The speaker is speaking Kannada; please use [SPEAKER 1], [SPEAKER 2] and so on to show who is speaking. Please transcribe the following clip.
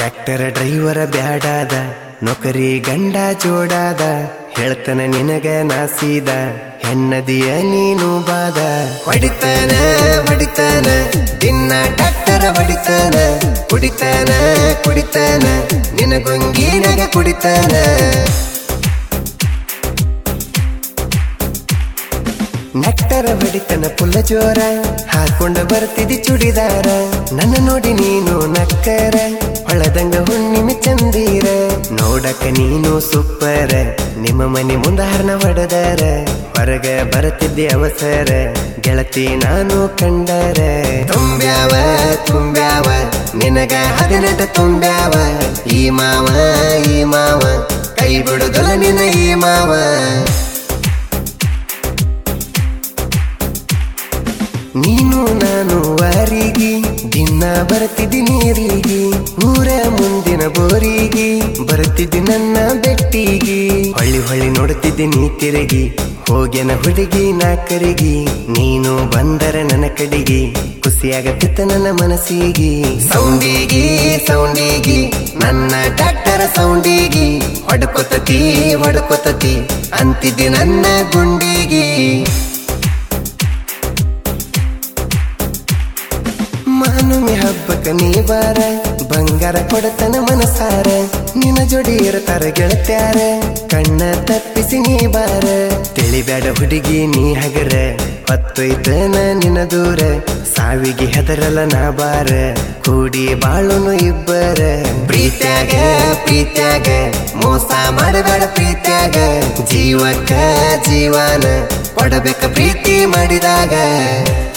[SPEAKER 1] ಟ್ರ್ಯಾಕ್ಟರ್ ಡ್ರೈವರ ಬ್ಯಾಡಾದ ನೌಕರಿ ಗಂಡ ಜೋಡಾದ ಹೇಳ್ತನ ನಿನಗ ನಾಸೀದ ಹೆಣ್ಣದಿಯ ನೀನು ಬಾದ ಹೊಡಿತಾನ ಹೊಡಿತಾನ ದಿನ ಟ್ರ್ಯಾಕ್ಟರ ಹೊಡಿತಾನ ಕುಡಿತಾನ ಕುಡಿತಾನ ನಿನಗೊಂಗಿನಾಗ ಕುಡಿತಾನ ನಟ್ಟರ ಬಡಿತನ ಪುಲ್ಲ ಜೋರ ಹಾಕೊಂಡ ಬರ್ತಿದಿ ಚುಡಿದಾರ ನನ್ನ ನೋಡಿ ನೀನು ನಕ್ಕರ ಹೊಳದಂಗ ಹುಣ್ಣಿಮೆ ಚಂದೀರ ನೋಡಕ ನೀನು ಸೂಪರ ನಿಮ್ಮ ಮನೆ ಮುಂದ ಹರ್ನ ಹೊಡೆದರ ಹೊರಗ ಬರತಿದ್ದೆ ಅವಸರ ಗೆಳತಿ ನಾನು ಕಂಡರ ತುಂಬ್ಯಾವ ತುಂಬ್ಯಾವ ನಿನಗ ಹದಿನೆಂಟು ತುಂಬ್ಯಾವ ಈ ಮಾವ ಈ ಮಾವ ಕೈ ಬಿಡುದಲ್ಲ ನಿನ ಈ ಮಾವ ನೀನು ನಾನು ವಾರಿಗೆ ದಿನ ಬರ್ತಿದ್ದಿ ನೀರಿಗೆ ಊರ ಮುಂದಿನ ಬೋರಿಗೆ ಬರ್ತಿದ್ದಿ ನನ್ನ ಬೆಟ್ಟಿಗೆ ಹೊಳ್ಳಿ ಹೊಳ್ಳಿ ನೋಡ್ತಿದ್ದಿ ನೀ ತಿರುಗಿ ಹೋಗ್ಯನ ಹುಡುಗಿ ನಾ ಕರಿಗಿ ನೀನು ಬಂದರ ನನ್ನ ಕಡೆಗೆ ಖುಷಿಯಾಗತ್ತಿತ್ತ ನನ್ನ ಮನಸ್ಸಿಗೆ ಸೌಂಡಿಗಿ ಸೌಂಡಿಗಿ ನನ್ನ ಡಾಕ್ಟರ ಸೌಂಡಿಗಿ ಹೊಡ್ಕೊತತಿ ಹೊಡ್ಕೊತತಿ ಅಂತಿದ್ದಿ ನನ್ನ ಗುಂಡಿಗಿ ಮಾನುಮಿ ಹಬ್ಬಕ್ಕ ನೀ ಬಾರ ಬಂಗಾರ ಕೊಡತನ ಮನಸಾರ ನಿನ್ನ ಜೋಡಿ ಇರತಾರ ಗೆಳತ್ಯಾರ ಕಣ್ಣ ತಪ್ಪಿಸಿ ನೀ ಬಾರ ತಿಳಿಬ್ಯಾಡ ಹುಡುಗಿ ನೀ ಹಗರ ಹೊತ್ತೊಯ್ತನ ನಿನ್ನ ದೂರ ಸಾವಿಗೆ ಹೆದರಲ್ಲ ನಾ ಬಾರ ಕೂಡಿ ಬಾಳುನು ಇಬ್ಬರ ಪ್ರೀತ್ಯಾಗ ಪ್ರೀತ್ಯಾಗ ಮೋಸ ಮಾಡಬೇಡ ಪ್ರೀತ್ಯಾಗ ಜೀವಕ್ಕ ಜೀವನ ಕೊಡಬೇಕ ಪ್ರೀತಿ ಮಾಡಿದಾಗ